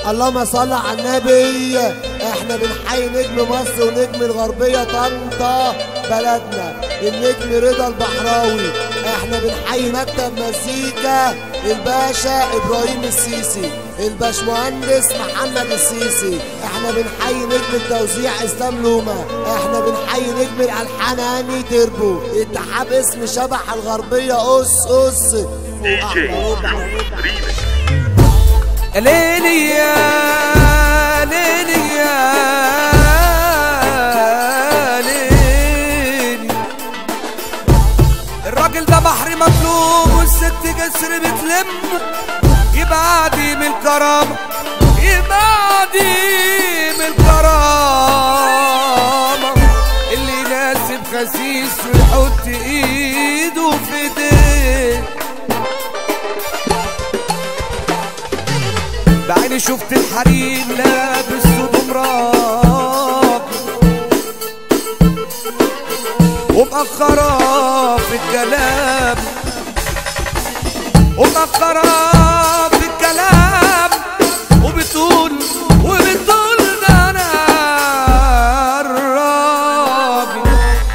اللهم صل على النبي احنا بنحيي نجم مصر ونجم الغربية طنطا بلدنا النجم رضا البحراوي احنا بنحيي مكتب مزيكا الباشا ابراهيم السيسي الباشمهندس محمد السيسي احنا بنحيي نجم التوزيع اسلام لوما احنا بنحيي نجم الالحان هاني تربو اتحاد اسم شبح الغربية اس اس دي جي ريمكس ليلي يا ليلي يا ليلي الراجل ده بحر مطلوب والست جسر بتلم يبقى عديم الكرامة يبقى عديم الكرامة اللي يناسب خسيس ويحط ايده في ايديه بعيني شفت الحريم لابس هدوم راق ومأخرة في الكلام ومأخرة في الكلام وبتقول وبتقول ده أنا الراجل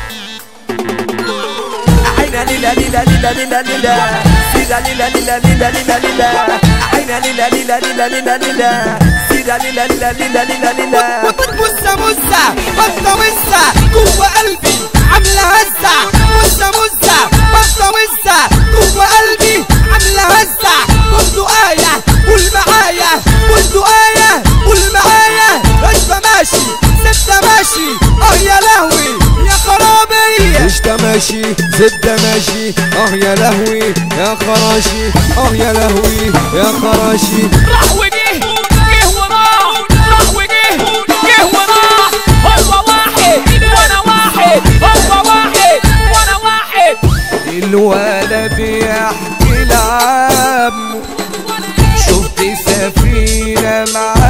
عينا ليلا ليلا ليلا ليلا ليلا سيدا ليلا ليلا ليلا ليلا ليلا عينا ليلا ليلا ليلا ليلا ليلا سيدا ليلا ليلا ليلا ليلا ليلا مزة مزة بطة مزة جوه قلبي عاملة هزة مزة مزة بطة مزة جوه قلبي عاملة هزة بندقاية قول معايا بندقاية قول معايا انت ماشي ستة ماشي اه يا لهوي يا خرابي قشطة ماشي زبدة ماشي اه يا لهوي يا خراشي اه يا لهوي يا خراشي راح وجه جه وراه راح وجه جه وراه هو واحد وانا واحد هو واحد وانا واحد الولد بيحكي لعمه شفت سفينة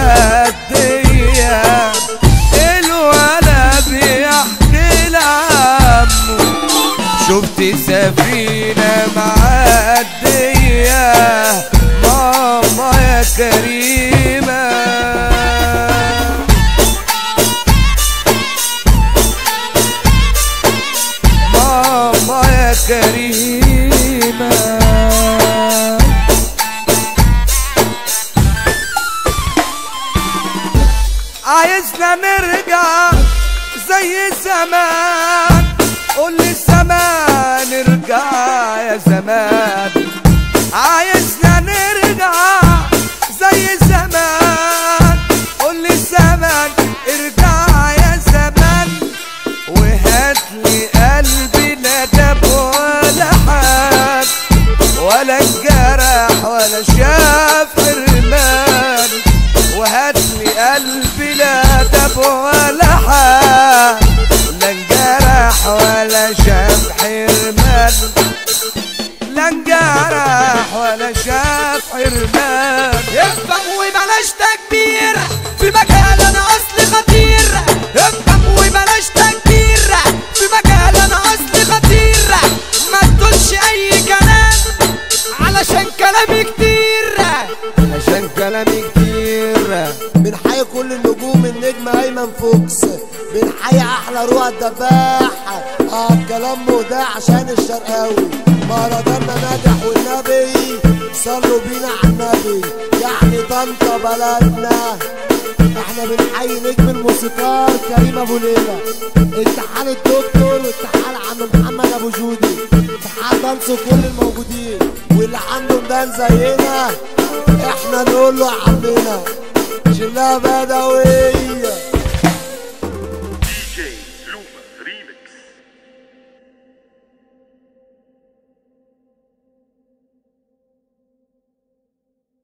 معدية الولد بيحكي لعمه شفت سفينة معدية ماما يا كريمة ماما يا كريمة عايزنا نرجع زي زمان قول لي زمان ارجع يا زمان عايزنا نرجع زي زمان قول لي زمان ارجع يا زمان وهات لي قلبي لا دب ولا حد ولا انجرح ولا شاف حرمان وهات لي قلبي لا دب ولا حد لا انجرح ولا شاف حرمان لا انجرح ولا شاف حرمان افهم وبلاش تكبير في مجال انا اصلي خطير افهم وبلاش تكبير في مجال انا اصلي خطير ما تقولش اي كلام علشان كلامي كتير عشان كلامي كتير بنحيي كل النجوم النجم ايمن فوكس بنحيي احلى روح الدباح اه الكلام ده عشان الشرقاوي مهرجاننا ناجح والنبي صلوا بينا على النبي يعني طنطا بلدنا احنا بنحيي نجم الموسيقار كريم ابو ليلى اتحاد الدكتور واتحاد عم محمد ابو جودي اتحاد دانسو كل الموجودين واللي عنده مدان زينا احنا نقول له يا عمنا شلها بدويه دي جي لوما ريمكس